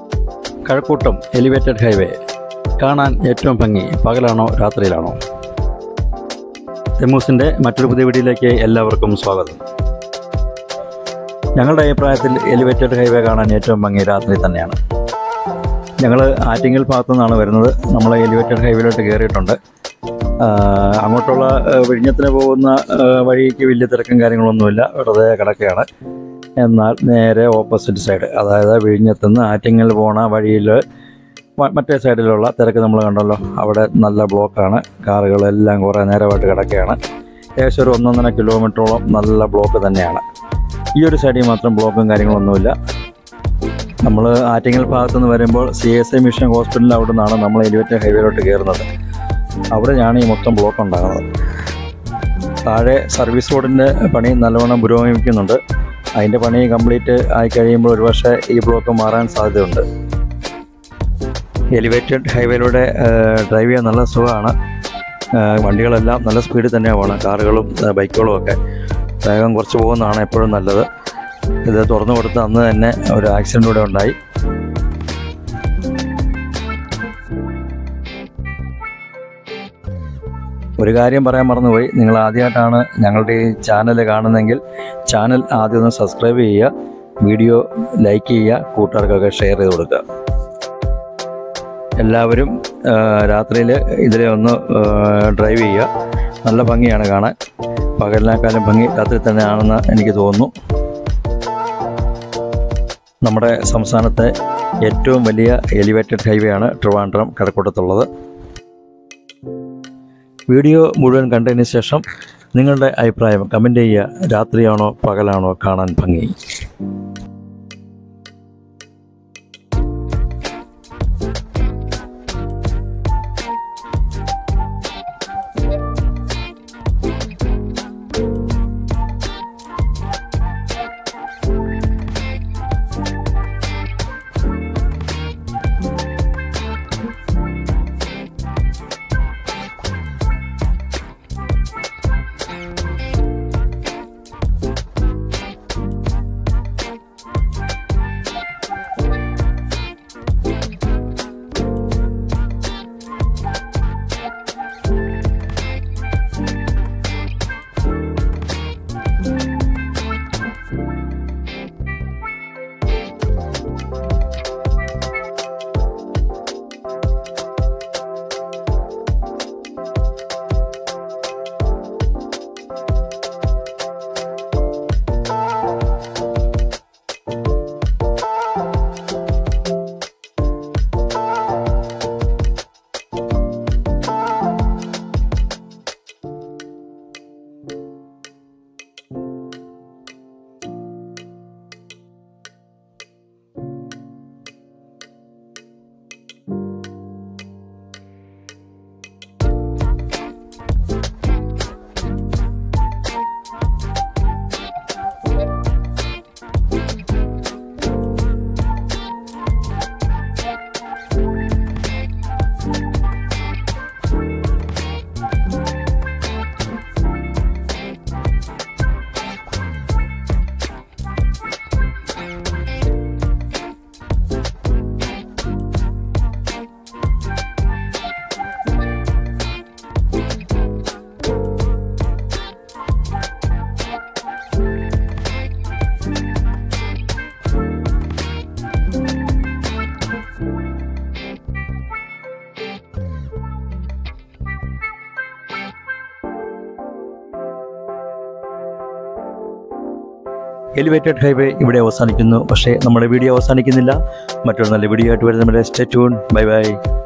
Kazhakkoottam elevated highway കാണാൻ ഏറ്റവും ഭംഗി പകലാണോ രാത്രിയിലാണോ തെമ്മൂസിൻ്റെ മറ്റൊരു പുതിയ വീഡിയോയിലേക്ക് എല്ലാവർക്കും സ്വാഗതം ഞങ്ങളുടെ അഭിപ്രായത്തിൽ എലിവേറ്റഡ് ഹൈവേ കാണാൻ ഏറ്റവും ഭംഗി രാത്രി തന്നെയാണ് ഞങ്ങൾ ആറ്റിങ്ങൽ ഭാഗത്തു നിന്നാണ് വരുന്നത് നമ്മൾ എലിവേറ്റഡ് ഹൈവേയിലോട്ട് കയറിയിട്ടുണ്ട് ആ, അങ്ങോട്ടുള്ള ആ, വിഴിഞ്ഞത്തിന് പോകുന്ന ആ, വഴിക്ക് വലിയ തിരക്കും കാര്യങ്ങളൊന്നുമില്ല വെറുതെ കിടക്കുകയാണ് എന്നാൽ നേരെ ഓപ്പോസിറ്റ് സൈഡ് അതായത് വിഴിഞ്ഞത്തുനിന്ന് ആറ്റിങ്ങൽ പോണ വഴിയിൽ മ- മറ്റേ സൈഡിലുള്ള തിരക്ക് നമ്മൾ കണ്ടല്ലോ അവിടെ നല്ല ബ്ലോക്കാണ് കാറുകളെല്ലാം കുറേ നേരമായിട്ട് കിടക്കുകയാണ് ഏകദേശം ഒരു ഒന്നൊന്നര കിലോമീറ്ററോളം നല്ല ബ്ലോക്ക് തന്നെയാണ് ഈ ഒരു സൈഡിൽ മാത്രം ബ്ലോക്കും കാര്യങ്ങളൊന്നുമില്ല നമ്മൾ ആറ്റിങ്ങൽ ഭാഗത്തുനിന്ന് വരുമ്പോൾ സി എസ് ഐ മിഷൻ ഹോസ്പിറ്റലിൽ അവിടെ നിന്നാണ് നമ്മൾ എലിവേറ്റഡ് ഹൈവേയിലോട്ട് കയറുന്നത് അവിടെയാണ് ഈ മൊത്തം ബ്ലോക്ക് ഉണ്ടാകുന്നത് താഴെ സർവീസ് റോഡിൻ്റെ പണി നല്ലവണ്ണം പുരോഗമിക്കുന്നുണ്ട് അതിൻ്റെ പണി കംപ്ലീറ്റ് ആയി കഴിയുമ്പോൾ ഒരുപക്ഷെ ഈ ബ്ലോക്ക് മാറാൻ സാധ്യതയുണ്ട് എലിവേറ്റഡ് ഹൈവേയിലൂടെ ഡ്രൈവ് ചെയ്യാൻ നല്ല സുഖമാണ് ആ, വണ്ടികളെല്ലാം നല്ല സ്പീഡിൽ തന്നെയാണ് പോകണം കാറുകളും ആ, ബൈക്കുകളും ഒക്കെ വേഗം കുറച്ച് പോകുന്നതാണ് എപ്പോഴും നല്ലത് ഇത് തുറന്നു കൊടുത്ത അന്ന് തന്നെ ഒരു ആക്സിഡൻ്റ് കൂടെ ഉണ്ടായി ഒരു കാര്യം പറയാൻ മറന്നുപോയി നിങ്ങൾ ആദ്യമായിട്ടാണ് ഞങ്ങളുടെ ഈ ചാനൽ കാണുന്നതെങ്കിൽ ചാനൽ ആദ്യം ഒന്ന് സബ്സ്ക്രൈബ് ചെയ്യുക വീഡിയോ ലൈക്ക് ചെയ്യുക കൂട്ടുകാർക്കൊക്കെ ഷെയർ ചെയ്ത് കൊടുക്കുക എല്ലാവരും രാത്രിയിൽ ഇതിലെ ഒന്ന് ഡ്രൈവ് ചെയ്യുക നല്ല ഭംഗിയാണ് കാണാൻ പകലിനേക്കാളും ഭംഗി രാത്രി തന്നെയാണെന്ന് എനിക്ക് തോന്നുന്നു നമ്മുടെ സംസ്ഥാനത്തെ ഏറ്റവും വലിയ എലിവേറ്റഡ് ഹൈവേ ആണ് ട്രിവാൻഡ്രം കടക്കൂട്ടത്തുള്ളത് വീഡിയോ മുഴുവൻ കണ്ടതിന് ശേഷം നിങ്ങളുടെ അഭിപ്രായം കമൻറ്റ് ചെയ്യുക രാത്രിയാണോ പകലാണോ കാണാൻ ഭംഗി എലിവേറ്റഡ് ഹൈവേ ഇവിടെ അവസാനിക്കുന്നു പക്ഷേ നമ്മുടെ വീഡിയോ അവസാനിക്കുന്നില്ല മറ്റൊരു നല്ല വീഡിയോ ആയിട്ട് വരുന്നവരെ സ്റ്റേ ട്യൂൺ ബൈ ബൈ